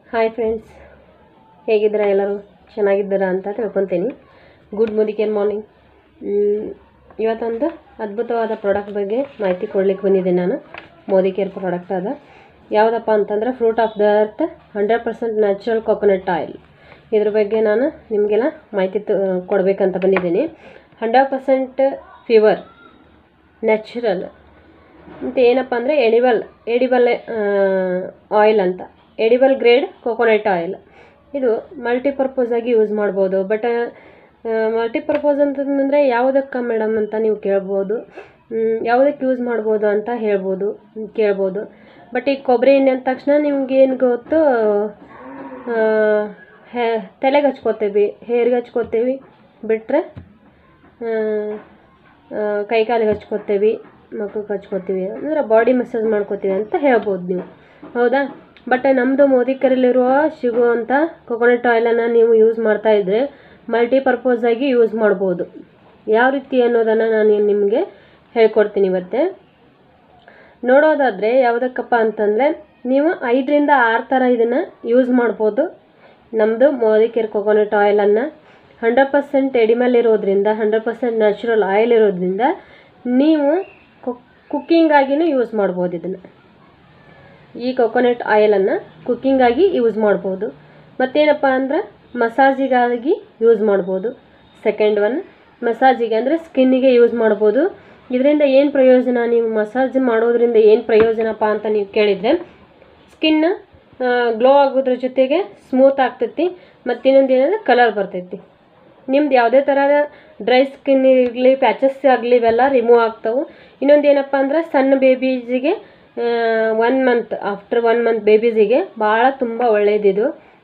Hi friends ಹೇಗಿದ್ದೀರಾ ಎಲ್ಲರೂ ಚೆನ್ನಾಗಿದ್ದೀರಾ ಅಂತ ತಿಳ್ಕೊತೀನಿ ಗುಡ್ ಮುದಿಕೇರ್ ಮಾರ್ನಿಂಗ್ ಇವತ್ತೊಂದು ಅದ್ಭುತವಾದ ಪ್ರಾಡಕ್ಟ್ ಬಗ್ಗೆ ಮಾಹಿತಿ ಕೊಡ್ಲಿಕ್ಕೆ ಬಂದಿದ್ದೀನಿ ನಾನು ಮೋದಿ ಕೇರ್ ಪ್ರಾಡಕ್ಟ್ ಅದ ಯಾವುದಪ್ಪ ಅಂತಂದ್ರೆ fruit of the earth hundred percent natural coconut oil ಇದ್ರ ಬಗ್ಗೆ ನಾನು ನಿಮಗೆಲ್ಲ ಮಾಹಿತಿ ತ- ಕೊಡಬೇಕಂತ ಬಂದಿದ್ದೀನಿ ಹಂಡ್ರೆಡ್ ಪರ್ಸೆಂಟ್ ಫೀವರ್ ನ್ಯಾಚುರಲ್ ಮತ್ತು ಏನಪ್ಪ ಅಂದರೆ ಎಡಿಬಲ್ ಎಡಿಬಲ್ ಆಯಿಲ್ ಅಂತ ಎಡಿಬಲ್ ಗ್ರೇಡ್ ಕೊಕೊನಟ್ ಆಯಿಲ್ ಇದು ಮಲ್ಟಿಪರ್ಪಸ್ ಆಗಿ ಯೂಸ್ ಮಾಡ್ಬೋದು ಬಟ್ ಮಲ್ಟಿಪರ್ಪಸ್ ಅಂತಂದರೆ ಯಾವುದಕ್ಕೆ ಮೇಡಮ್ ಅಂತ ನೀವು ಕೇಳ್ಬೋದು ಮ್, ಯಾವುದಕ್ಕೆ ಯೂಸ್ ಮಾಡ್ಬೋದು ಅಂತ ಹೇಳ್ಬೋದು ಮ್, ಕೇಳ್ಬೋದು ಬಟ್ ಈ ಕೊಬ್ಬರಿ ಎಣ್ಣೆ ಅಂದ ತಕ್ಷಣ ನಿಮ್ಗೆ ಏನು ಗೊತ್ತು ಆ, ಹೆ ತಲೆಗೆ ಹಚ್ಕೋತೀವಿ ಹೇರ್ಗೆ ಹಚ್ಕೋತೀವಿ ಬಿಟ್ಟರೆ ಕೈ ಕಾಲಿಗೆ ಹಚ್ಕೋತೀವಿ ಮಕ್ಕಕ್ಕೆ ಹಚ್ಕೋತೀವಿ ಅಂದ್ರೆ ಬಾಡಿ ಮಸಾಜ್ ಮಾಡ್ಕೋತೀವಿ ಅಂತ ಹೇಳ್ಬೋದು ನೀವು ಹೌದಾ ಬಟ್ ನಮ್ಮದು ಮೋದಿಕರಲ್ಲಿರುವ ಸಿಗುವಂಥ ಕೊಕೊನಟ್ ಆಯಿಲನ್ನು ನೀವು ಯೂಸ್ ಮಾಡ್ತಾ ಇದ್ದರೆ ಮಲ್ಟಿಪರ್ಪಸ್ ಆಗಿ ಯೂಸ್ ಮಾಡ್ಬೋದು ಯಾವ ರೀತಿ ಅನ್ನೋದನ್ನು ನಾನು ನಿಮಗೆ ಹೇಳ್ಕೊಡ್ತೀನಿ ಇವತ್ತೇ ನೋಡೋದಾದರೆ ಯಾವುದಕ್ಕಪ್ಪ ಅಂತಂದರೆ ನೀವು ಐದರಿಂದ ಆರು ಥರ ಇದನ್ನು ಯೂಸ್ ಮಾಡ್ಬೋದು ನಮ್ಮದು ಮೋದಿಕೇರ್ ಕೊಕೊನಟ್ ಆಯಿಲನ್ನು ಹಂಡ್ರೆಡ್ ಪರ್ಸೆಂಟ್ ಎಡಿಮಲ್ ಇರೋದ್ರಿಂದ ಹಂಡ್ರೆಡ್ ಪರ್ಸೆಂಟ್ ನ್ಯಾಚುರಲ್ ಆಯಿಲ್ ಇರೋದ್ರಿಂದ ನೀವು ಕುಕ್ಕಿಂಗಾಗಿನೂ ಯೂಸ್ ಮಾಡ್ಬೋದು ಇದನ್ನು ಈ ಕೊಕೊನಟ್ ಆಯಿಲನ್ನು ಕುಕ್ಕಿಂಗಾಗಿ ಯೂಸ್ ಮಾಡ್ಬೋದು ಮತ್ತೇನಪ್ಪ ಅಂದ್ರೆ ಮಸಾಜಿಗಾಗಿ ಯೂಸ್ ಮಾಡ್ಬೋದು ಸೆಕೆಂಡ್ ಒನ್ ಮಸಾಜಿಗೆ ಅಂದರೆ ಸ್ಕಿನ್ನಿಗೆ ಯೂಸ್ ಮಾಡ್ಬೋದು ಇದರಿಂದ ಏನು ಪ್ರಯೋಜನ ನೀವು ಮಸಾಜ್ ಮಾಡೋದ್ರಿಂದ ಏನು ಪ್ರಯೋಜನಪ್ಪ ಅಂತ ನೀವು ಕೇಳಿದರೆ ಸ್ಕಿನ್ ಗ್ಲೋ ಆಗೋದ್ರ ಜೊತೆಗೆ ಸ್ಮೂತ್ ಆಗ್ತೈತಿ ಮತ್ತು ಇನ್ನೊಂದು ಏನಂದ್ರೆ ಕಲರ್ ಬರ್ತೈತಿ ನಿಮ್ದು ಯಾವುದೇ ಥರದ ಡ್ರೈ ಸ್ಕಿನ್ ಇರಲಿ ಪ್ಯಾಚಸ್ ಆಗಲಿ ಇವೆಲ್ಲ ರಿಮೂವ್ ಆಗ್ತಾವೆ ಇನ್ನೊಂದು ಏನಪ್ಪ ಅಂದ್ರೆ ಸಣ್ಣ ಬೇಬೀಸಿಗೆ one month after one month ಬೇಬೀಸಿಗೆ ಭಾಳ ತುಂಬ ಒಳ್ಳೆಯದಿದು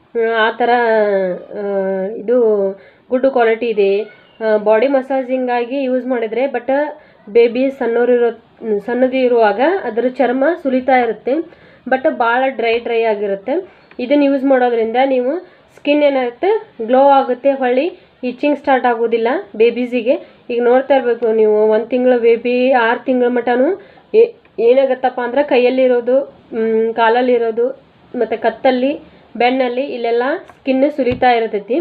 ಆ ಥರ ಆ, ಇದು ಗುಡ್ ಕ್ವಾಲಿಟಿ ಇದೆ ಬಾಡಿ ಮಸಾಜಿಂಗಾಗಿ ಯೂಸ್ ಮಾಡಿದರೆ ಬಟ್ ಬೇಬಿ ಸಣ್ಣೋರಿರೋ ಸಣ್ಣದು ಇರುವಾಗ ಅದರ ಚರ್ಮ ಸುಲಿತಾ ಇರುತ್ತೆ ಬಟ್ ಭಾಳ ಡ್ರೈ ಡ್ರೈ ಆಗಿರುತ್ತೆ ಇದನ್ನು ಯೂಸ್ ಮಾಡೋದ್ರಿಂದ ನೀವು ಸ್ಕಿನ್ ಏನಾಗುತ್ತೆ ಗ್ಲೋ ಆಗುತ್ತೆ ಹೊಳ್ಳಿ ಇಚ್ಚಿಂಗ್ ಸ್ಟಾರ್ಟ್ ಆಗೋದಿಲ್ಲ ಬೇಬೀಸಿಗೆ ಈಗ ನೋಡ್ತಾ ಇರಬೇಕು ನೀವು ಒಂದು ತಿಂಗಳು ಬೇಬಿ ಆರು ತಿಂಗಳ ಮಟನೂ ಏ- ಏನಾಗತ್ತಪ್ಪ ಅಂದ್ರೆ ಕೈಯಲ್ಲಿರೋದು ಮ್, ಕಾಲಲ್ಲಿರೋದು ಮತ್ತು ಕತ್ತಲ್ಲಿ ಬೆನ್ನಲ್ಲಿ ಇಲ್ಲೆಲ್ಲ ಸ್ಕಿನ್ ಸುಲಿತಾ ಇರ್ತೈತಿ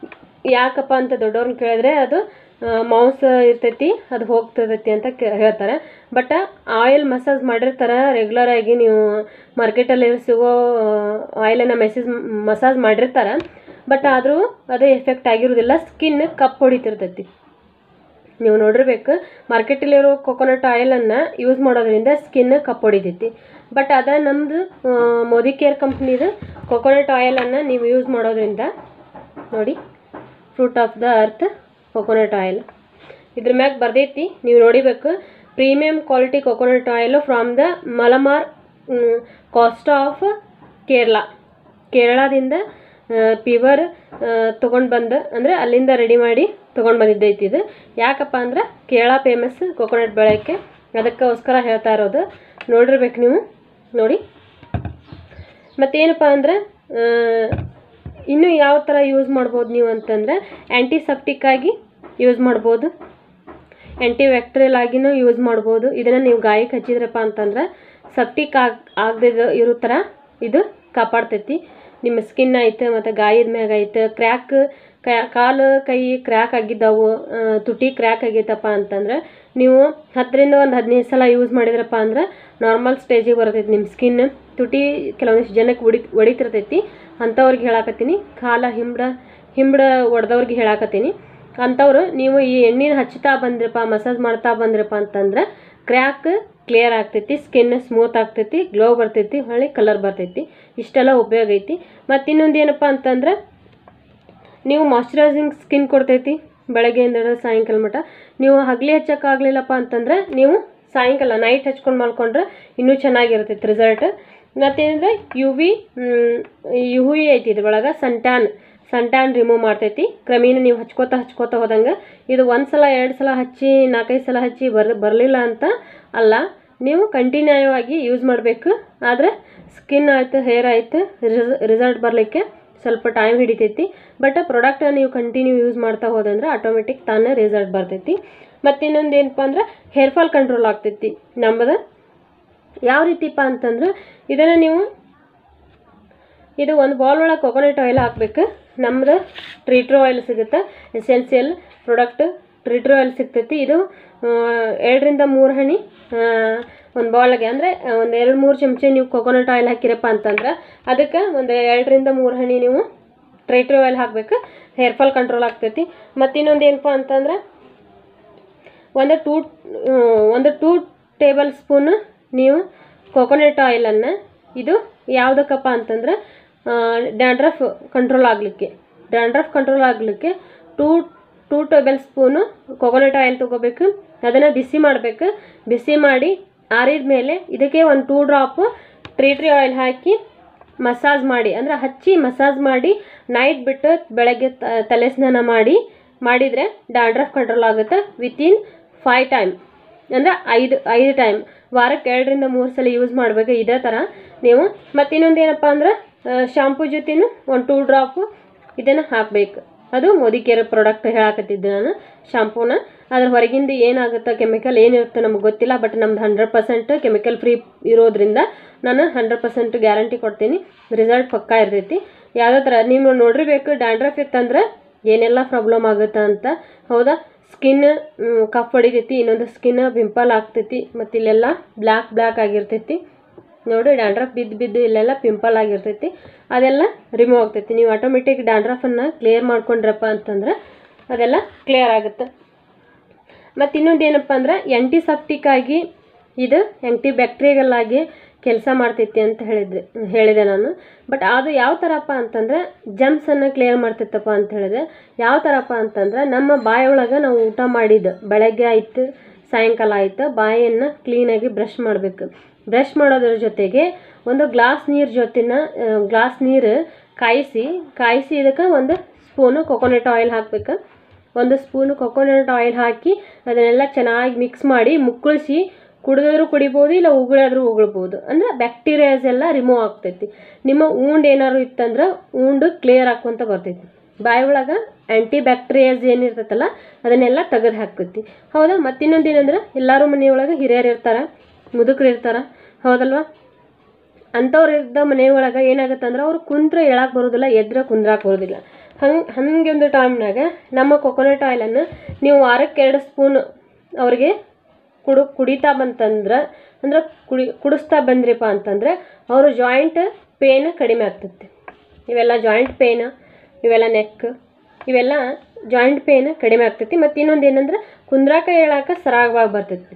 ಯಾಕಪ್ಪ ಅಂತ ದೊಡ್ಡವ್ರನ್ನ ಕೇಳಿದ್ರೆ ಅದು ಮೌಸ್ ಇರ್ತೈತಿ ಅದು ಹೋಗ್ತಿರ್ತೈತಿ ಅಂತ ಕೇ- ಹೇಳ್ತಾರೆ ಬಟ್ ಆಯಿಲ್ ಮಸಾಜ್ ಮಾಡಿರ್ತಾರೆ ರೆಗ್ಯುಲರ್ ಆಗಿ ನೀವು ಮಾರ್ಕೆಟಲ್ಲಿ ಸಿಗೋ ಆಯಿಲನ್ನು ಮೆಸೇಜ್ ಮಸಾಜ್ ಮಾಡಿರ್ತಾರೆ ಬಟ್ ಆದರೂ ಅದು ಎಫೆಕ್ಟ್ ಆಗಿರೋದಿಲ್ಲ ಸ್ಕಿನ್ ಕಪ್ ಹೊಡಿತಿರ್ತೈತಿ ನೀವು ನೋಡಿರ್ಬೇಕು ಮಾರ್ಕೆಟಲ್ಲಿರೋ ಕೊಕೊನಟ್ ಆಯಿಲನ್ನು ಯೂಸ್ ಮಾಡೋದ್ರಿಂದ ಸ್ಕಿನ್ ಕಪ್ ಹೊಡಿತೈತಿ ಬಟ್ ಅದ ನಮ್ಮದು ಮೋದಿ ಕೇರ್ ಕಂಪ್ನಿದು ಕೊಕೊನಟ್ ಆಯಿಲನ್ನು ನೀವು ಯೂಸ್ ಮಾಡೋದ್ರಿಂದ ನೋಡಿ fruit of the earth coconut oil ಇದ್ರ ಮ್ಯಾಗ ಬರ್ದೈತಿ ನೀವು ನೋಡಿಬೇಕು premium quality coconut oil from the Malabar coast of Kerala ಕೇರಳದಿಂದ ಪ್ಯೂವರ್ ತೊಗೊಂಡು ಬಂದು ಅಂದರೆ ಅಲ್ಲಿಂದ ರೆಡಿ ಮಾಡಿ ತೊಗೊಂಡು ಬಂದಿದ್ದೈತಿ ಇದು ಯಾಕಪ್ಪ ಅಂದ್ರೆ ಕೇರಳ ಫೇಮಸ್ ಕೊಕೊನಟ್ ಬೆಳೆಯೋಕ್ಕೆ ಅದಕ್ಕೋಸ್ಕರ ಹೇಳ್ತಾ ಇರೋದು ನೋಡಿರ್ಬೇಕು ನೀವು ನೋಡಿ ಮತ್ತೇನಪ್ಪ ಅಂದ್ರೆ ಆ, ಇನ್ನು ಯಾವ ಥರ ಯೂಸ್ ಮಾಡ್ಬೋದು ನೀವು ಅಂತಂದರೆ ಆ್ಯಂಟಿಸೆಪ್ಟಿಕ್ ಆಗಿ ಯೂಸ್ ಮಾಡ್ಬೋದು ಆ್ಯಂಟಿ ವ್ಯಾಕ್ಟ್ರಿಯಲ್ ಆಗಿನೂ ಯೂಸ್ ಮಾಡ್ಬೋದು ಇದನ್ನು ನೀವು ಗಾಯಕ್ಕೆ ಹಚ್ಚಿದ್ರಪ್ಪ ಅಂತಂದ್ರೆ ಸಪ್ಟಿಕ್ ಆಗ್ ಆಗದೆ ಇರೋ ಥರ ಇದು ಕಾಪಾಡ್ತೈತಿ ನಿಮ್ಮ ಸ್ಕಿನ್ ಐತೆ ಮತ್ತು ಗಾಯದ ಮ್ಯಾಗ ಐತೆ ಕ್ರ್ಯಾಕ್ ಕಾಲು ಕೈ ಕ್ರ್ಯಾಕ್ ಆಗಿದ್ದಾವು ಆ, ತುಟಿ ಕ್ರ್ಯಾಕ್ ಆಗೈತಪ್ಪ ಅಂತಂದ್ರೆ ನೀವು ಹತ್ತರಿಂದ ಒಂದು ಹದಿನೈದು ಸಲ ಯೂಸ್ ಮಾಡಿದ್ರಪ್ಪ ಅಂದ್ರೆ ನಾರ್ಮಲ್ ಸ್ಟೇಜಿಗೆ ಬರ್ತೈತಿ ನಿಮ್ಮ ಸ್ಕಿನ್ ತುಟಿ ಕೆಲವೊಂದಿಷ್ಟು ಜನಕ್ಕೆ ಹೊಡಿ ಹೊಡಿತಿರ್ತೈತಿ ಅಂಥವ್ರಿಗೆ ಹೇಳಾಕತ್ತೀನಿ ಕಾಲ ಹಿಂಬಡ ಹಿಂಬಡ ಒಡೆದವ್ರಿಗೆ ಹೇಳಾಕತ್ತೀನಿ ಅಂಥವ್ರು ನೀವು ಈ ಎಣ್ಣೆನ ಹಚ್ತಾ ಬಂದ್ರಪ್ಪ ಮಸಾಜ್ ಮಾಡ್ತಾ ಬಂದ್ರಪ್ಪ ಅಂತಂದ್ರೆ ಕ್ರ್ಯಾಕ್ ಕ್ಲಿಯರ್ ಆಗ್ತೈತಿ ಸ್ಕಿನ್ ಸ್ಮೂತ್ ಆಗ್ತೈತಿ ಗ್ಲೋ ಬರ್ತೈತಿ ಹೊಳ್ಳಿ ಕಲರ್ ಬರ್ತೈತಿ ಇಷ್ಟೆಲ್ಲ ಉಪಯೋಗ ಐತಿ ಮತ್ತು ಇನ್ನೊಂದು ಏನಪ್ಪ ಅಂತಂದ್ರೆ ನೀವು ಮಾಯ್ಶ್ಚರೈಸಿಂಗ್ ಸ್ಕಿನ್ ಕೊಡ್ತೈತಿ ಬೆಳಗ್ಗೆಯಿಂದ ಹಿಡಿದು ಸಾಯಂಕಾಲ ಮಟ ನೀವು ಹಗಲಿ ಹಚ್ಚೋಕ್ಕಾಗಲಿಲ್ಲಪ್ಪ ಅಂತಂದ್ರೆ ನೀವು ಸಾಯಂಕಾಲ ನೈಟ್ ಹಚ್ಕೊಂಡು ಮಾಡ್ಕೊಂಡ್ರೆ ಇನ್ನೂ ಚೆನ್ನಾಗಿರ್ತೈತಿ ರಿಸಲ್ಟ್ ಮತ್ತೇನಂದ್ರೆ ಯು ವಿ ಯು ವಿ ಐತಿ ಇದ್ರೊಳಗೆ ಸನ್ಟ್ಯಾನ್ ಸನ್ಟ್ಯಾನ್ ರಿಮೂವ್ ಮಾಡ್ತೈತಿ ಕ್ರಮೇಣ ನೀವು ಹಚ್ಕೋತಾ ಹಚ್ಕೋತಾ ಹೋದಂಗೆ ಇದು ಒಂದು ಸಲ ಎರಡು ಸಲ ಹಚ್ಚಿ ನಾಲ್ಕೈದು ಸಲ ಹಚ್ಚಿ ಬರ್ ಬರಲಿಲ್ಲ ಅಂತ ಅಲ್ಲ ನೀವು ಕಂಟಿನ್ಯೂ ಆಗಿ ಯೂಸ್ ಮಾಡಬೇಕು ಆದರೆ ಸ್ಕಿನ್ ಆಯ್ತು ಹೇರ್ ಆಯ್ತು ರಿಸಲ್ಟ್ ಬರಲಿಕ್ಕೆ ಸ್ವಲ್ಪ ಟೈಮ್ ಹಿಡಿತೈತಿ ಬಟ್ ಪ್ರಾಡಕ್ಟ್ ನೀವು ಕಂಟಿನ್ಯೂ ಯೂಸ್ ಮಾಡ್ತಾ ಹೋದಂದ್ರೆ ಆಟೋಮೆಟಿಕ್ ತಾನೇ ರಿಸಲ್ಟ್ ಬರ್ತೈತಿ ಮತ್ತು ಇನ್ನೊಂದು ಏನಪ್ಪ ಅಂದ್ರೆ ಹೇರ್ ಫಾಲ್ ಕಂಟ್ರೋಲ್ ಆಗ್ತೈತಿ ನಮ್ಮದು ಯಾವ ರೀತಿಪ್ಪ ಅಂತಂದ್ರೆ ಇದನ್ನು ನೀವು ಇದು ಒಂದು ಬೌಲ್ ಒಳಗೆ ಕೊಕೊನಟ್ ಆಯಿಲ್ ಹಾಕ್ಬೇಕು ನಮ್ದು ಟ್ರೀಟ್ರ್ ಆಯಿಲ್ ಸಿಗುತ್ತೆ ಎಸೆನ್ಸಿಯಲ್ ಪ್ರಾಡಕ್ಟ್ ಟ್ರೀಟ್ರ್ ಆಯಿಲ್ ಸಿಗ್ತೈತಿ ಇದು ಆ, ಎರಡರಿಂದ ಮೂರು ಹನಿ ಒಂದು ಬೌಲ್ಗೆ ಅಂದರೆ ಒಂದು ಎರಡು ಮೂರು ಚಮಚ ನೀವು ಕೊಕೊನಟ್ ಆಯಿಲ್ ಹಾಕಿರಪ್ಪ ಅಂತಂದ್ರೆ ಅದಕ್ಕೆ ಒಂದು ಎರಡರಿಂದ ಮೂರು ಹನಿ ನೀವು ಟ್ರೈಟ್ರ್ ಆಯಿಲ್ ಹಾಕ್ಬೇಕು ಹೇರ್ ಫಾಲ್ ಕಂಟ್ರೋಲ್ ಆಗ್ತೈತಿ ಮತ್ತು ಇನ್ನೊಂದು ಏನಪ್ಪ ಅಂತಂದ್ರೆ ಒಂದು ಟೂ ಒಂದು ಟೂ ಟೇಬಲ್ ಸ್ಪೂನ್ ನೀವು ಕೊಕೊನಟ್ ಆಯಿಲನ್ನು ಇದು ಯಾವುದಕ್ಕಪ್ಪ ಅಂತಂದ್ರೆ ಡ್ಯಾಂಡ್ರಫ್ ಕಂಟ್ರೋಲ್ ಆಗಲಿಕ್ಕೆ ಡ್ಯಾಂಡ್ರಫ್ ಕಂಟ್ರೋಲ್ ಆಗಲಿಕ್ಕೆ two two tablespoon coconut oil ತೊಗೋಬೇಕು ಅದನ್ನು ಬಿಸಿ ಮಾಡಬೇಕು ಬಿಸಿ ಮಾಡಿ ಆರಿದ ಮೇಲೆ ಇದಕ್ಕೆ ಒಂದು ಟೂ ಡ್ರಾಪು ಟ್ರೀಟ್ರಿ ಆಯಿಲ್ ಹಾಕಿ ಮಸಾಜ್ ಮಾಡಿ ಅಂದರೆ ಹಚ್ಚಿ ಮಸಾಜ್ ಮಾಡಿ ನೈಟ್ ಬಿಟ್ಟು ಬೆಳಗ್ಗೆ ತ- ತಲೆ ಸ್ನಾನ ಮಾಡಿ ಮಾಡಿದರೆ ಡ್ಯಾಂಡ್ರಫ್ ಕಂಟ್ರೋಲ್ ಆಗುತ್ತೆ ವಿತಿನ್ ಫೈವ್ ಟೈಮ್ ಅಂದರೆ ಐದು ಐದು ಟೈಮ್ ವಾರಕ್ಕೆ ಎರಡರಿಂದ ಮೂರು ಸಲ ಯೂಸ್ ಮಾಡಬೇಕು ಇದೇ ಥರ ನೀವು ಮತ್ತು ಇನ್ನೊಂದು ಏನಪ್ಪ ಅಂದ್ರೆ ಶಾಂಪೂ ಜೊತೆನೂ ಒಂದು ಟೂ ಡ್ರಾಪು ಇದನ್ನು ಹಾಕಬೇಕು ಅದು ಮೋದಿ ಕೇರ್ ಪ್ರಾಡಕ್ಟ್ ಹೇಳಕತ್ತಿದ್ದೆ ನಾನು ಶಾಂಪೂನ ಅದ್ರ ಹೊರಗಿಂದ ಏನಾಗುತ್ತೆ ಕೆಮಿಕಲ್ ಏನಿರುತ್ತೆ ನಮ್ಗೆ ಗೊತ್ತಿಲ್ಲ ಬಟ್ ನಮ್ದು ಹಂಡ್ರೆಡ್ ಪರ್ಸೆಂಟ್ ಕೆಮಿಕಲ್ ಫ್ರೀ ಇರೋದ್ರಿಂದ ನಾನು ಹಂಡ್ರೆಡ್ ಪರ್ಸೆಂಟ್ ಗ್ಯಾರಂಟಿ ಕೊಡ್ತೀನಿ ರಿಸಲ್ಟ್ ಪಕ್ಕಾ ಇರ್ತೈತಿ ಯಾವುದೇ ಥರ ನೀವು ನೋಡಿರ್ಬೇಕು ಡ್ಯಾಂಡ್ರಫ್ ಇತ್ತಂದ್ರೆ ಏನೆಲ್ಲ ಪ್ರಾಬ್ಲಮ್ ಆಗುತ್ತೆ ಅಂತ ಹೌದಾ ಸ್ಕಿನ್ ಕಫ್ ಹೊಡಿತೈತಿ ಇನ್ನೊಂದು ಸ್ಕಿನ್ ಪಿಂಪಲ್ ಆಗ್ತೈತಿ ಮತ್ತು ಇಲ್ಲೆಲ್ಲ ಬ್ಲ್ಯಾಕ್ ಬ್ಲ್ಯಾಕ್ ಆಗಿರ್ತೈತಿ ನೋಡಿ ಡ್ಯಾಂಡ್ರಫ್ ಬಿದ್ದು ಬಿದ್ದು ಇಲ್ಲೆಲ್ಲ ಪಿಂಪಲ್ ಆಗಿರ್ತೈತಿ ಅದೆಲ್ಲ ರಿಮೂವ್ ಆಗ್ತೈತಿ ನೀವು ಆಟೋಮೆಟಿಕ್ ಡ್ಯಾಂಡ್ರಫನ್ನು ಕ್ಲಿಯರ್ ಮಾಡ್ಕೊಂಡ್ರಪ್ಪ ಅಂತಂದ್ರೆ ಅದೆಲ್ಲ ಕ್ಲಿಯರ್ ಆಗುತ್ತೆ ಮತ್ತು ಇನ್ನೊಂದು ಏನಪ್ಪ ಅಂದ್ರೆ ಆ್ಯಂಟಿಸೆಪ್ಟಿಕ್ ಆಗಿ ಇದು ಆ್ಯಂಟಿ ಬ್ಯಾಕ್ಟೀರಿಯಲ್ ಆಗಿ ಕೆಲಸ ಮಾಡ್ತೈತಿ ಅಂತ ಹೇಳಿದ್ದೆ ಹೇಳಿದೆ ನಾನು ಬಟ್ ಅದು ಯಾವ ಥರಪ್ಪ ಅಂತಂದ್ರೆ ಜಮ್ಸನ್ನು ಕ್ಲಿಯರ್ ಮಾಡ್ತೈತಪ್ಪ ಅಂತ ಹೇಳಿದೆ ಯಾವ ಥರಪ್ಪ ಅಂತಂದ್ರೆ ನಮ್ಮ ಬಾಯೊಳಗೆ ನಾವು ಊಟ ಮಾಡಿದ್ದು ಬೆಳಗ್ಗೆ ಆಯ್ತು ಸಾಯಂಕಾಲ ಆಯ್ತು ಬಾಯನ್ನು ಕ್ಲೀನಾಗಿ ಬ್ರಷ್ ಮಾಡಬೇಕು ಬ್ರಷ್ ಮಾಡೋದ್ರ ಜೊತೆಗೆ ಒಂದು ಗ್ಲಾಸ್ ನೀರು ಜೊತೆನ ಗ್ಲಾಸ್ ನೀರು ಕಾಯಿಸಿ ಕಾಯಿಸಿ ಇದಕ್ಕೆ ಒಂದು ಸ್ಪೂನು ಕೊಕೊನಟ್ ಆಯಿಲ್ ಹಾಕ್ಬೇಕು ಒಂದು ಸ್ಪೂನು ಕೊಕೊನಟ್ ಆಯಿಲ್ ಹಾಕಿ ಅದನ್ನೆಲ್ಲ ಚೆನ್ನಾಗಿ ಮಿಕ್ಸ್ ಮಾಡಿ ಮುಕ್ಕಳಿಸಿ ಕುಡಿದ್ರು ಕುಡಿಬೋದು ಇಲ್ಲ ಉಗುಳಾದ್ರೂ ಉಗುಳ್ಬೋದು ಅಂದ್ರೆ ಬ್ಯಾಕ್ಟೀರಿಯಾಸ್ ಎಲ್ಲ ರಿಮೂವ್ ಆಗ್ತೈತಿ ನಿಮ್ಮ ಊಂಡ್ ಏನಾದ್ರು ಇತ್ತಂದ್ರೆ ಊಂಡು ಕ್ಲಿಯರ್ ಆಕ್ಕೊಂತ ಬರ್ತೈತಿ ಬಾಯಿ ಒಳಗೆ ಆ್ಯಂಟಿ ಬ್ಯಾಕ್ಟೀರಿಯಾಸ್ ಏನಿರ್ತೈತಲ್ಲ ಅದನ್ನೆಲ್ಲ ತೆಗೆದು ಹಾಕ್ತೈತಿ ಹೌದಾ ಮತ್ತಿನ್ನೊಂದು ಏನಂದ್ರೆ ಎಲ್ಲರೂ ಮನೆಯೊಳಗೆ ಹಿರಿಯರು ಇರ್ತಾರೆ ಮುದುಕರು ಇರ್ತಾರೆ ಹೌದಲ್ವಾ ಅಂಥವ್ರು ಇದ್ದ ಮನೆಯೊಳಗೆ ಏನಾಗುತ್ತೆ ಅಂದ್ರೆ ಅವ್ರು ಕುಂತ್ರೆ ಹೇಳಕ್ಕೆ ಬರೋದಿಲ್ಲ ಎದ್ರೆ ಕುಂದ್ರಾಕ್ ಬರೋದಿಲ್ಲ ಹಂಗೆ ಹಂಗೆ ಒಂದು ಟೈಮ್ನಾಗ ನಮ್ಮ ಕೊಕೊನಟ್ ಆಯಿಲನ್ನು ನೀವು ವಾರಕ್ಕೆ ಎರಡು ಸ್ಪೂನ್ ಅವ್ರಿಗೆ ಕುಡು ಕುಡಿತಾ ಬಂತಂದ್ರೆ ಅಂದ್ರೆ ಕುಡಿ ಕುಡಿಸ್ತಾ ಬಂದ್ರಿಪ್ಪ ಅಂತಂದ್ರೆ ಅವರು ಜಾಯಿಂಟ್ ಪೇನ್ ಕಡಿಮೆ ಆಗ್ತೈತಿ ಇವೆಲ್ಲ ಜಾಯಿಂಟ್ ಪೇನ್ ಇವೆಲ್ಲ ನೆಕ್ ಇವೆಲ್ಲ ಜಾಯಿಂಟ್ ಪೇನ್ ಕಡಿಮೆ ಆಗ್ತೈತಿ ಮತ್ತು ಇನ್ನೊಂದು ಏನಂದ್ರೆ ಕುಂದ್ರಾಕ ಹೇಳಾಕ ಸರಾಗವಾಗಿ ಬರ್ತೈತಿ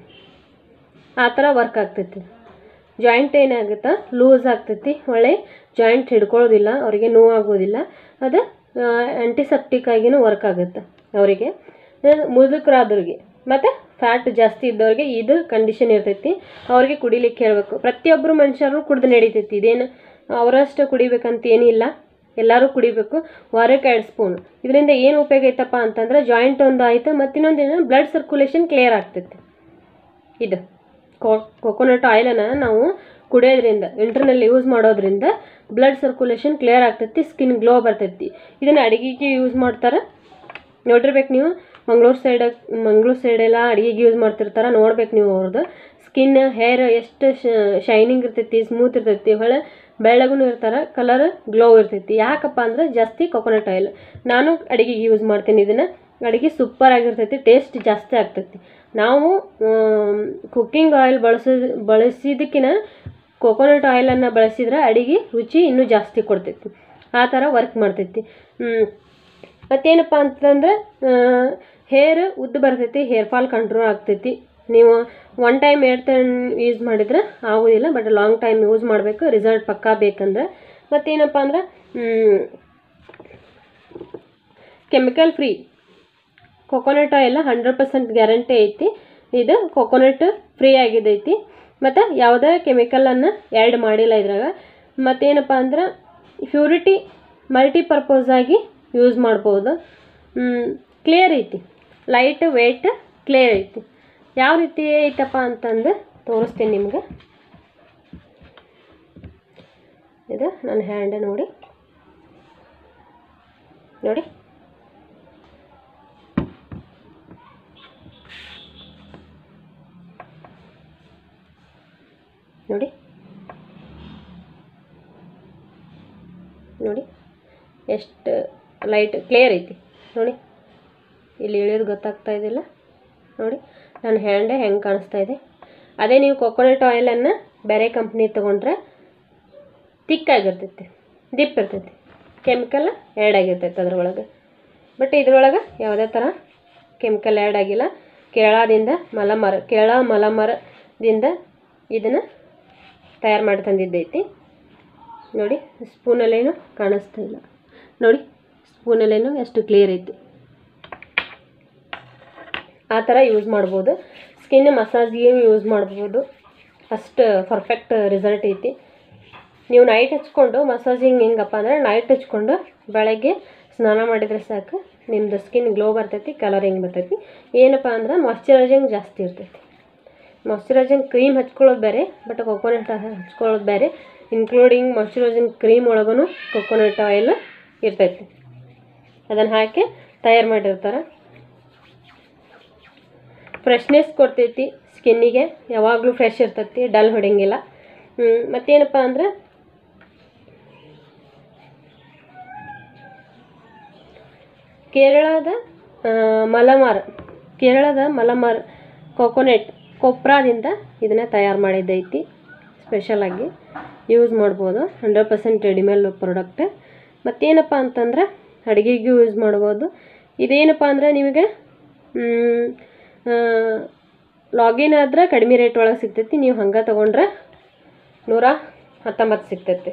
ಆ ಥರ ವರ್ಕ್ ಆಗ್ತೈತಿ ಜಾಯಿಂಟ್ ಏನಾಗುತ್ತೆ ಲೂಸ್ ಆಗ್ತೈತಿ ಒಳ್ಳೆ ಜಾಯಿಂಟ್ ಹಿಡ್ಕೊಳ್ಳೋದಿಲ್ಲ ಅವರಿಗೆ ನೋವು ಆಗೋದಿಲ್ಲ ಅದು ಆ್ಯಂಟಿಸೆಪ್ಟಿಕ್ ಆಗಿನೂ ವರ್ಕ್ ಆಗುತ್ತೆ ಅವರಿಗೆ ಮುದುಕರಾದವ್ರಿಗೆ ಮತ್ತು ಫ್ಯಾಟ್ ಜಾಸ್ತಿ ಇದ್ದವ್ರಿಗೆ ಇದು ಕಂಡೀಷನ್ ಇರ್ತೈತಿ ಅವ್ರಿಗೆ ಕುಡಿಲಿಕ್ಕೆ ಹೇಳಬೇಕು ಪ್ರತಿಯೊಬ್ಬರು ಮನುಷ್ಯರು ಕುಡ್ದು ನಡೀತೈತಿ ಇದೇನು ಅವರಷ್ಟು ಕುಡಿಬೇಕಂತ ಏನಿಲ್ಲ ಎಲ್ಲರೂ ಕುಡಿಬೇಕು ವಾರಕ್ಕೆ ಎರಡು ಸ್ಪೂನ್ ಇದರಿಂದ ಏನು ಉಪಯೋಗ ಐತಪ್ಪ ಅಂತಂದ್ರೆ ಜಾಯಿಂಟ್ ಒಂದು ಆಯಿತು ಮತ್ತು ಇನ್ನೊಂದು ಏನು ಬ್ಲಡ್ ಸರ್ಕ್ಯುಲೇಷನ್ ಕ್ಲಿಯರ್ ಆಗ್ತೈತಿ ಇದು ಕೊಕೊನಟ್ ಆಯಿಲನ್ನು ನಾವು ಕುಡಿಯೋದ್ರಿಂದ ಇಂಟರ್ನಲ್ ಯೂಸ್ ಮಾಡೋದ್ರಿಂದ ಬ್ಲಡ್ ಸರ್ಕ್ಯುಲೇಷನ್ ಕ್ಲಿಯರ್ ಆಗ್ತೈತಿ ಸ್ಕಿನ್ ಗ್ಲೋ ಬರ್ತೈತಿ ಇದನ್ನು ಅಡುಗೆಗೆ ಯೂಸ್ ಮಾಡ್ತಾರೆ ನೋಡಿರ್ಬೇಕು ನೀವು ಮಂಗ್ಳೂರು ಸೈಡ್ ಮಂಗ್ಳೂರು ಸೈಡೆಲ್ಲ ಅಡುಗೆಗೆ ಯೂಸ್ ಮಾಡ್ತಿರ್ತಾರೆ ನೋಡ್ಬೇಕು ನೀವು ಅವ್ರದ್ದು ಸ್ಕಿನ್ ಹೇರ್ ಎಷ್ಟು ಶೈನಿಂಗ್ ಇರ್ತೈತಿ ಸ್ಮೂತ್ ಇರ್ತೈತಿ ಹೊಳೆ ಬೆಳ್ಳಗೂ ಇರ್ತಾರೆ ಕಲರ್ ಗ್ಲೋ ಇರ್ತೈತಿ ಯಾಕಪ್ಪ ಅಂದ್ರೆ ಜಾಸ್ತಿ ಕೊಕೊನಟ್ ಆಯಿಲ್ ನಾನು ಅಡುಗೆಗೆ ಯೂಸ್ ಮಾಡ್ತೀನಿ ಇದನ್ನು ಅಡುಗೆ ಸೂಪರ್ ಆಗಿರ್ತೈತಿ ಟೇಸ್ಟ್ ಜಾಸ್ತಿ ಆಗ್ತೈತಿ ನಾವು ಕುಕ್ಕಿಂಗ್ ಆಯಿಲ್ ಬಳಸೋದು ಬಳಸಿದ್ದಕ್ಕಿಂತ ಕೊಕೊನಟ್ ಆಯಿಲನ್ನು ಬಳಸಿದ್ರೆ ಅಡುಗೆ ರುಚಿ ಇನ್ನೂ ಜಾಸ್ತಿ ಕೊಡ್ತೈತಿ ಆ ಥರ ವರ್ಕ್ ಮಾಡ್ತೈತಿ ಹ್ಮ್. ಮತ್ತೇನಪ್ಪ ಅಂತಂದ್ರೆ ಹೇರ್ ಉದ್ದ ಬರ್ತೈತಿ ಹೇರ್ ಫಾಲ್ ಕಂಟ್ರೋಲ್ ಆಗ್ತೈತಿ ನೀವು ಒನ್ ಟೈಮ್ ಎರಡು ಟೈಮ್ ಯೂಸ್ ಮಾಡಿದ್ರೆ ಆಗೋದಿಲ್ಲ ಬಟ್ ಲಾಂಗ್ ಟೈಮ್ ಯೂಸ್ ಮಾಡಬೇಕು ರಿಸಲ್ಟ್ ಪಕ್ಕಾ ಬೇಕಂದ್ರೆ ಮತ್ತೇನಪ್ಪ ಅಂದ್ರೆ chemical free coconut oil hundred percent guarantee ಐತಿ ಇದು ಕೊಕೊನಟ್ ಫ್ರೀ ಆಗಿದೈತಿ ಮತ್ತು ಯಾವುದೇ ಕೆಮಿಕಲನ್ನು ಆ್ಯಡ್ ಮಾಡಿಲ್ಲ ಇದ್ರಾಗ ಮತ್ತೇನಪ್ಪ ಅಂದ್ರೆ ಪ್ಯೂರಿಟಿ ಮಲ್ಟಿಪರ್ಪಸ್ ಆಗಿ ಯೂಸ್ ಮಾಡ್ಬೋದು ಕ್ಲಿಯರ್ ಐತಿ ಲೈಟ್ ವೆಯ್ಟ್ ಕ್ಲಿಯರ್ ಐತಿ ಯಾವ ರೀತಿ ಐತಪ್ಪ ಅಂತಂದು ತೋರಿಸ್ತೀನಿ ನಿಮ್ಗೆ ಇದು ನನ್ನ ಹ್ಯಾಂಡ್ ನೋಡಿ ನೋಡಿ ನೋಡಿ ಎಷ್ಟು ಲೈಟ್ ಕ್ಲಿಯರ್ ಐತಿ ನೋಡಿ ಇಲ್ಲಿ ಇಳಿಯೋದು ಗೊತ್ತಾಗ್ತಾ ಇದಿಲ್ಲ ನೋಡಿ ನನ್ನ ಹ್ಯಾಂಡೆ ಹೆಂಗೆ ಕಾಣಿಸ್ತಾ ಇದೆ ಅದೇ ನೀವು ಕೊಕೊನಟ್ ಆಯಿಲನ್ನು ಬೇರೆ ಕಂಪ್ನಿ ತೊಗೊಂಡ್ರೆ ತಿಕ್ಕಾಗಿರ್ತೈತಿ ದಿಪ್ ಇರ್ತೈತಿ ಕೆಮಿಕಲ್ ಆ್ಯಡ್ ಆಗಿರ್ತೈತೆ ಅದ್ರೊಳಗೆ ಬಟ್ ಇದ್ರೊಳಗೆ ಯಾವುದೇ ಥರ ಕೆಮಿಕಲ್ ಆ್ಯಡ್ ಆಗಿಲ್ಲ ಕೇಳದಿಂದ ಮಲಮರ ಕೇಳ ಮಲಮರದಿಂದ ಇದನ್ನು ತಯಾರು ಮಾಡಿ ತಂದಿದ್ದೈತಿ ನೋಡಿ ಸ್ಪೂನಲ್ಲೇನು ಕಾಣಿಸ್ತಾ ಇಲ್ಲ ನೋಡಿ ಸ್ಪೂನಲ್ಲೇನು ಎಷ್ಟು ಕ್ಲಿಯರ್ ಐತಿ ಆ ಥರ ಯೂಸ್ ಮಾಡ್ಬೋದು ಸ್ಕಿನ್ ಮಸಾಜಿಗೆ ಯೂಸ್ ಮಾಡ್ಬೋದು ಅಷ್ಟು ಪರ್ಫೆಕ್ಟ್ ರಿಸಲ್ಟ್ ಐತಿ ನೀವು ನೈಟ್ ಹಚ್ಕೊಂಡು ಮಸಾಜಿಂಗ್ ಹೆಂಗಪ್ಪ ಅಂದರೆ ನೈಟ್ ಹಚ್ಕೊಂಡು ಬೆಳಗ್ಗೆ ಸ್ನಾನ ಮಾಡಿದರೆ ಸಾಕು ನಿಮ್ಮದು ಸ್ಕಿನ್ ಗ್ಲೋ ಬರ್ತೈತಿ ಕಲರಿಂಗ್ ಬರ್ತೈತಿ ಏನಪ್ಪ ಅಂದ್ರೆ ಮಾಯ್ಶ್ಚರೈಸಿಂಗ್ ಜಾಸ್ತಿ ಇರ್ತೈತಿ ಮಾಯ್ಶ್ಚರೈಸಿಂಗ್ ಕ್ರೀಮ್ ಹಚ್ಕೊಳ್ಳೋದು ಬೇರೆ ಬಟ್ ಕೊಕೊನಟ್ ಹಚ್ಕೊಳ್ಳೋದು ಬೇರೆ ಇನ್ಕ್ಲೂಡಿಂಗ್ ಮಾಯ್ಶ್ಚರೈಸಿಂಗ್ ಕ್ರೀಮ್ ಒಳಗೂ ಕೊಕೊನಟ್ ಆಯಿಲ್ ಇರ್ತೈತಿ ಅದನ್ನು ಹಾಕಿ ತಯಾರು ಮಾಡಿರ್ತಾರೆ ಫ್ರೆಶ್ನೆಸ್ ಕೊಡ್ತೈತಿ ಸ್ಕಿನ್ನಿಗೆ ಯಾವಾಗಲೂ ಫ್ರೆಶ್ ಇರ್ತೈತಿ ಡಲ್ ಹೊಡೆಯಂಗಿಲ್ಲ ಹ್ಮ್, ಮತ್ತೇನಪ್ಪ ಅಂದ್ರೆ ಕೇರಳದ ಆ, ಮಲಮಾರ್ ಕೇರಳದ ಮಲಮಾರ್ ಕೊಕೊನೆಟ್ ಕೊಪ್ರಾದಿಂದ ಇದನ್ನು ತಯಾರು ಮಾಡಿದ್ದೈತಿ ಸ್ಪೆಷಲಾಗಿ ಯೂಸ್ ಮಾಡ್ಬೋದು ಹಂಡ್ರೆಡ್ ಪರ್ಸೆಂಟ್ ರೆಡಿಮೇಲ್ ಪ್ರಾಡಕ್ಟ್ ಮತ್ತೇನಪ್ಪ ಅಂತಂದ್ರೆ ಅಡುಗೆಗೂ ಯೂಸ್ ಮಾಡ್ಬೋದು ಇದೇನಪ್ಪ ಅಂದರೆ ನಿಮಗೆ ಲಾಗಿನ್ ಆದ್ರೆ ಕಡಿಮೆ ರೇಟ್ ಒಳಗೆ ಸಿಗ್ತೈತಿ ನೀವು ಹಂಗೆ ತೊಗೊಂಡ್ರೆ ನೂರ ಹತ್ತೊಂಬತ್ತು ಸಿಗ್ತೈತಿ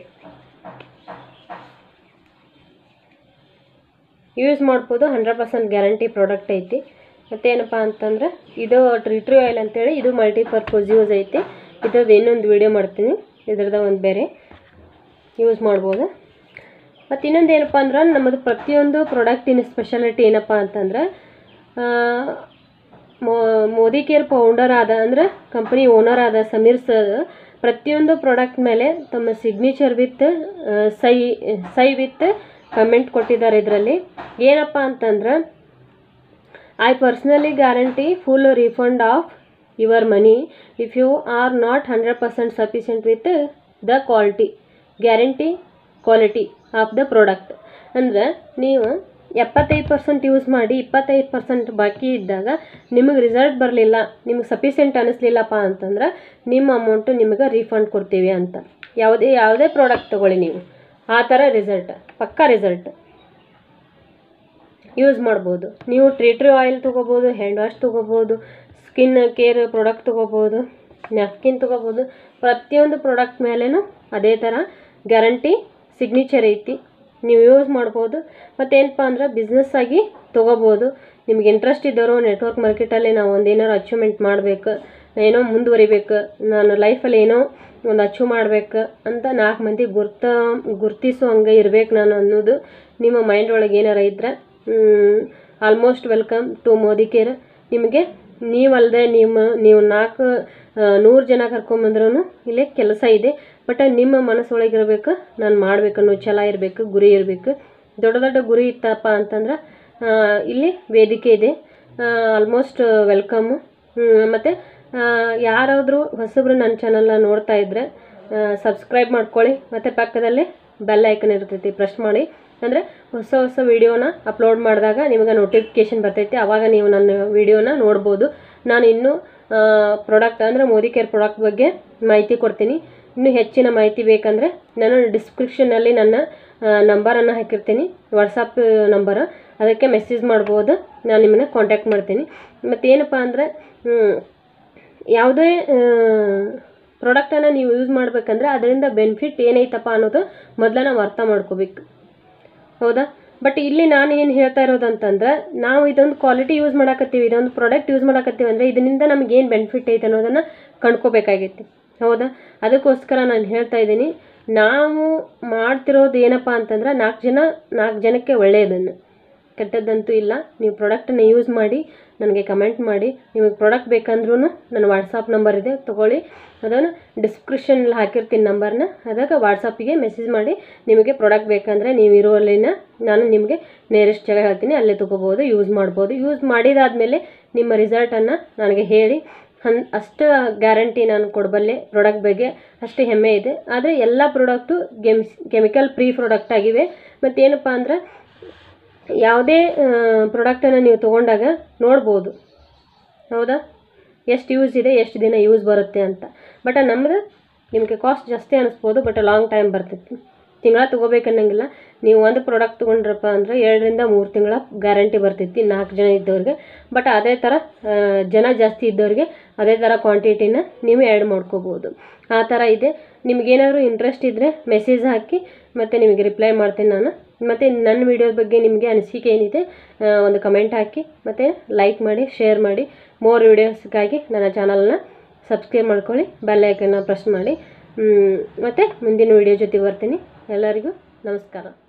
ಯೂಸ್ ಮಾಡ್ಬೋದು ಹಂಡ್ರೆಡ್ ಪರ್ಸೆಂಟ್ ಗ್ಯಾರಂಟಿ ಪ್ರಾಡಕ್ಟ್ ಐತಿ ಮತ್ತೇನಪ್ಪ ಅಂತಂದ್ರೆ ಇದು ಟ್ರಿಟ್ರಿ ಆಯಿಲ್ ಅಂತೇಳಿ ಇದು ಮಲ್ಟಿಪರ್ಪಸ್ ಯೂಸ್ ಐತಿ ಇದ್ರದ್ದು ಇನ್ನೊಂದು ವಿಡಿಯೋ ಮಾಡ್ತೀನಿ ಇದ್ರದ್ದು ಒಂದು ಬೇರೆ ಯೂಸ್ ಮಾಡ್ಬೋದು ಮತ್ತು ಇನ್ನೊಂದು ಏನಪ್ಪ ಅಂದ್ರೆ ನಮ್ಮದು ಪ್ರತಿಯೊಂದು ಪ್ರಾಡಕ್ಟಿನ ಸ್ಪೆಷಾಲಿಟಿ ಏನಪ್ಪ ಅಂತಂದ್ರೆ ಆ, ಮೋ- ಮೋದಿ ಕೇರ್ ಫೌಂಡರ್ ಆದ ಅಂದ್ರೆ ಕಂಪನಿ ಓನರ್ ಆದ ಸಮೀರ್ ಸರ್ ಪ್ರತಿಯೊಂದು ಪ್ರಾಡಕ್ಟ್ ಮೇಲೆ ತಮ್ಮ ಸಿಗ್ನೇಚರ್ ವಿತ್ ಸೈ ಸೈ ವಿತ್ ಕಮೆಂಟ್ ಕೊಟ್ಟಿದ್ದಾರೆ ಇದರಲ್ಲಿ ಏನಪ್ಪ ಅಂತಂದ್ರೆ I personally guarantee full refund of your money if you are not hundred percent sufficient with the quality guarantee quality of the product ಅಂದ್ರೆ ನೀವು ಎಪ್ಪತ್ತೈದು ಪರ್ಸೆಂಟ್ ಯೂಸ್ ಮಾಡಿ ಇಪ್ಪತ್ತೈದು ಪರ್ಸೆಂಟ್ ಬಾಕಿ ಇದ್ದಾಗ ನಿಮಗೆ ರಿಸಲ್ಟ್ ಬರಲಿಲ್ಲ ನಿಮಗೆ ಸಫಿಷಿಯೆಂಟ್ ಅನ್ನಿಸ್ಲಿಲ್ಲಪ್ಪ ಅಂತಂದ್ರೆ ನಿಮ್ಮ ಅಮೌಂಟು ನಿಮಗೆ ರೀಫಂಡ್ ಕೊಡ್ತೀವಿ ಅಂತ ಯಾವುದೇ ಯಾವುದೇ ಪ್ರಾಡಕ್ಟ್ ತೊಗೊಳ್ಳಿ ನೀವು ಆ ಥರ ರಿಸಲ್ಟ್ ಪಕ್ಕಾ ರಿಸಲ್ಟ್ ಯೂಸ್ ಮಾಡ್ಬೋದು ನೀವು ಟ್ರೀಟ್ರಿ ಆಯಿಲ್ ತೊಗೋಬೋದು ಹ್ಯಾಂಡ್ ವಾಶ್ ತೊಗೋಬೋದು ಸ್ಕಿನ್ ಕೇರ್ ಪ್ರಾಡಕ್ಟ್ ತೊಗೋಬೋದು ನ್ಯಾಪ್ಕಿನ್ ತೊಗೋಬೋದು ಪ್ರತಿಯೊಂದು ಪ್ರಾಡಕ್ಟ್ ಮೇಲೇನು ಅದೇ ಥರ ಗ್ಯಾರಂಟಿ ಸಿಗ್ನೇಚರ್ ಐತಿ ನೀವು ಯೂಸ್ ಮಾಡ್ಬೋದು ಮತ್ತೇನಪ್ಪ ಅಂದ್ರೆ ಬಿಸ್ನೆಸ್ ಆಗಿ ತೊಗೋಬೋದು ನಿಮ್ಗೆ ಇಂಟ್ರೆಸ್ಟ್ ಇದ್ದವರು ನೆಟ್ವರ್ಕ್ ಮಾರ್ಕೆಟಲ್ಲಿ ನಾವು ಒಂದು ಏನಾರು ಅಚೀವ್ಮೆಂಟ್ ಮಾಡಬೇಕು ಏನೋ ಮುಂದುವರಿಬೇಕು ನಾನು ಲೈಫಲ್ಲಿ ಏನೋ ಒಂದು ಅಚೀವ್ ಮಾಡ್ಬೇಕು ಅಂತ ನಾಲ್ಕು ಮಂದಿ ಗುರ್ತ ಗುರ್ತಿಸೋ ಹಂಗೆ ಇರ್ಬೇಕು ನಾನು ಅನ್ನೋದು ನಿಮ್ಮ ಮೈಂಡ್ ಒಳಗೆ ಏನಾರ ಇದ್ರೆ almost welcome to Modi care ನಿಮಗೆ ನೀವಲ್ಲದೆ ನಿಮ್ಮ ನೀವು ನಾಲ್ಕು ನೂರು ಜನ ಕರ್ಕೊಂಬಂದ್ರೂ ಇಲ್ಲೇ ಕೆಲಸ ಇದೆ ಬಟ್ ನಿಮ್ಮ ಮನಸ್ಸೊಳಗಿರಬೇಕು ನಾನು ಮಾಡಬೇಕು ಅನ್ನೋ ಛಲ ಇರಬೇಕು ಗುರಿ ಇರಬೇಕು ದೊಡ್ಡ ದೊಡ್ಡ ಗುರಿ ಇತ್ತಪ್ಪ ಅಂತಂದ್ರೆ ಆ, ಇಲ್ಲಿ ವೇದಿಕೆ ಇದೆ ಆಲ್ಮೋಸ್ಟ್ ವೆಲ್ಕಮ್ಮು ಮತ್ತು ಯಾರಾದರೂ ಹೊಸಬ್ರು ನನ್ನ ಚಾನಲ್ನ ನೋಡ್ತಾ ಇದ್ದರೆ ಸಬ್ಸ್ಕ್ರೈಬ್ ಮಾಡ್ಕೊಳ್ಳಿ ಮತ್ತು ಪಕ್ಕದಲ್ಲಿ ಬೆಲ್ ಐಕನ್ ಇರ್ತೈತಿ ಪ್ರೆಸ್ ಮಾಡಿ ಅಂದರೆ ಹೊಸ ಹೊಸ ವಿಡಿಯೋನ ಅಪ್ಲೋಡ್ ಮಾಡಿದಾಗ ನಿಮಗೆ ನೋಟಿಫಿಕೇಷನ್ ಬರ್ತೈತಿ ಆವಾಗ ನೀವು ನನ್ನ ವಿಡಿಯೋನ ನೋಡ್ಬೋದು ನಾನು ಇನ್ನೂ ಪ್ರಾಡಕ್ಟ್ ಅಂದರೆ ಮೋದಿ ಕೇರ್ ಪ್ರಾಡಕ್ಟ್ ಬಗ್ಗೆ ಮಾಹಿತಿ ಕೊಡ್ತೀನಿ ಇನ್ನೂ ಹೆಚ್ಚಿನ ಮಾಹಿತಿ ಬೇಕಂದರೆ ನಾನು ಡಿಸ್ಕ್ರಿಪ್ಷನಲ್ಲಿ ನನ್ನ ನಂಬರನ್ನು ಹಾಕಿರ್ತೀನಿ ವಾಟ್ಸಪ್ ನಂಬರ್ ಅದಕ್ಕೆ ಮೆಸೇಜ್ ಮಾಡ್ಬೋದು ನಾನು ನಿಮ್ಮನ್ನ ಕಾಂಟ್ಯಾಕ್ಟ್ ಮಾಡ್ತೀನಿ ಮತ್ತು ಏನಪ್ಪ ಅಂದರೆ ಯಾವುದೇ ಪ್ರಾಡಕ್ಟನ್ನು ನೀವು ಯೂಸ್ ಮಾಡ್ಬೇಕಂದ್ರೆ ಅದರಿಂದ ಬೆನಿಫಿಟ್ ಏನೈತಪ್ಪ ಅನ್ನೋದು ಮೊದಲ ನಾವು ಅರ್ಥ ಮಾಡ್ಕೋಬೇಕು ಹೌದಾ ಬಟ್ ಇಲ್ಲಿ ನಾನು ಏನು ಹೇಳ್ತಾ ಇರೋದಂತಂದ್ರೆ ನಾವು ಇದೊಂದು ಕ್ವಾಲಿಟಿ ಯೂಸ್ ಮಾಡಕತ್ತೀವಿ ಇದೊಂದು ಪ್ರಾಡಕ್ಟ್ ಯೂಸ್ ಮಾಡಕತ್ತೀವಿ ಅಂದರೆ ಇದರಿಂದ ನಮ್ಗೆ ಏನು ಬೆನಿಫಿಟ್ ಐತೆ ಅನ್ನೋದನ್ನು ಕಂಡ್ಕೋಬೇಕಾಗೈತಿ ಹೌದಾ ಅದಕ್ಕೋಸ್ಕರ ನಾನು ಹೇಳ್ತಾ ಇದ್ದೀನಿ ನಾವು ಮಾಡ್ತಿರೋದು ಏನಪ್ಪ ಅಂತಂದ್ರೆ ನಾಲ್ಕು ಜನ ನಾಲ್ಕು ಜನಕ್ಕೆ ಒಳ್ಳೆಯದನ್ನು ಕೆಟ್ಟದ್ದಂತೂ ಇಲ್ಲ ನೀವು ಪ್ರಾಡಕ್ಟನ್ನು ಯೂಸ್ ಮಾಡಿ ನನಗೆ ಕಮೆಂಟ್ ಮಾಡಿ ನಿಮಗೆ ಪ್ರಾಡಕ್ಟ್ ಬೇಕಂದ್ರೂ ನನ್ನ ವಾಟ್ಸಪ್ ನಂಬರ್ ಇದೆ ತೊಗೊಳ್ಳಿ ಅದನ್ನು ಡಿಸ್ಕ್ರಿಪ್ಷನಲ್ಲಿ ಹಾಕಿರ್ತೀನಿ ನಂಬರ್ನ ಅದಕ್ಕೆ ವಾಟ್ಸಪ್ಪಿಗೆ ಮೆಸೇಜ್ ಮಾಡಿ ನಿಮಗೆ ಪ್ರಾಡಕ್ಟ್ ಬೇಕಂದರೆ ನೀವು ಇರೋಲ್ಲಿನ ನಾನು ನಿಮಗೆ ನೇರೆಸ್ಟ್ ಜಾಗ ಹೇಳ್ತೀನಿ ಅಲ್ಲೇ ತೊಗೋಬೋದು ಯೂಸ್ ಮಾಡ್ಬೋದು ಯೂಸ್ ಮಾಡಿದಾದಮೇಲೆ ನಿಮ್ಮ ರಿಸಲ್ಟನ್ನು ನನಗೆ ಹೇಳಿ ಹನ್ ಅಷ್ಟು ಗ್ಯಾರಂಟಿ ನಾನು ಕೊಡಬಲ್ಲೆ ಪ್ರಾಡಕ್ಟ್ ಬಗ್ಗೆ ಅಷ್ಟು ಹೆಮ್ಮೆ ಇದೆ ಆದರೆ ಎಲ್ಲ product gems chemical free product ಆಗಿವೆ ಮತ್ತೇನಪ್ಪ ಅಂದ್ರೆ ಯಾವುದೇ ಪ್ರಾಡಕ್ಟನ್ನು ನೀವು ತೊಗೊಂಡಾಗ ನೋಡ್ಬೋದು ಹೌದಾ ಎಷ್ಟು ಯೂಸ್ ಇದೆ ಎಷ್ಟು ದಿನ ಯೂಸ್ ಬರುತ್ತೆ ಅಂತ ಬಟ್ ನಮ್ದು ನಿಮಗೆ ಕಾಸ್ಟ್ ಜಾಸ್ತಿ ಅನ್ನಿಸ್ಬೋದು ಬಟ್ ಲಾಂಗ್ ಟೈಮ್ ಬರ್ತೈತಿ ತಿಂಗಳ ತೊಗೋಬೇಕನ್ನಂಗಿಲ್ಲ ನೀವು ಒಂದು ಪ್ರಾಡಕ್ಟ್ ತೊಗೊಂಡ್ರಪ್ಪ ಅಂದರೆ ಎರಡರಿಂದ ಮೂರು ತಿಂಗಳ ಗ್ಯಾರಂಟಿ ಬರ್ತೈತಿ ನಾಲ್ಕು ಜನ ಇದ್ದವ್ರಿಗೆ ಬಟ್ ಅದೇ ಥರ ಆ, ಜನ ಜಾಸ್ತಿ ಇದ್ದವ್ರಿಗೆ ಅದೇ ಥರ ಕ್ವಾಂಟಿಟಿನ ನೀವು ಆ್ಯಡ್ ಮಾಡ್ಕೋಬೋದು ಆ ಥರ ಇದೆ ನಿಮಗೇನಾದ್ರು ಇಂಟ್ರೆಸ್ಟ್ ಇದ್ದರೆ ಮೆಸೇಜ್ ಹಾಕಿ ಮತ್ತು ನಿಮಗೆ ರಿಪ್ಲೈ ಮಾಡ್ತೀನಿ ನಾನು ಮತ್ತು ನನ್ನ ವಿಡಿಯೋದ ಬಗ್ಗೆ ನಿಮಗೆ ಅನಿಸಿಕೆ ಏನಿದೆ ಆ, ಒಂದು ಕಮೆಂಟ್ ಹಾಕಿ ಮತ್ತು ಲೈಕ್ ಮಾಡಿ ಶೇರ್ ಮಾಡಿ ಮೋರ್ ವೀಡಿಯೋಸ್ಗಾಗಿ ನನ್ನ ಚಾನಲ್ನ ಸಬ್ಸ್ಕ್ರೈಬ್ ಮಾಡ್ಕೊಳ್ಳಿ ಬೆಲ್ ಐಕನ್ನ ಪ್ರೆಸ್ ಮಾಡಿ ಮತ್ತು ಮುಂದಿನ ವಿಡಿಯೋ ಜೊತೆ ಬರ್ತೀನಿ ಎಲ್ಲರಿಗೂ ನಮಸ್ಕಾರ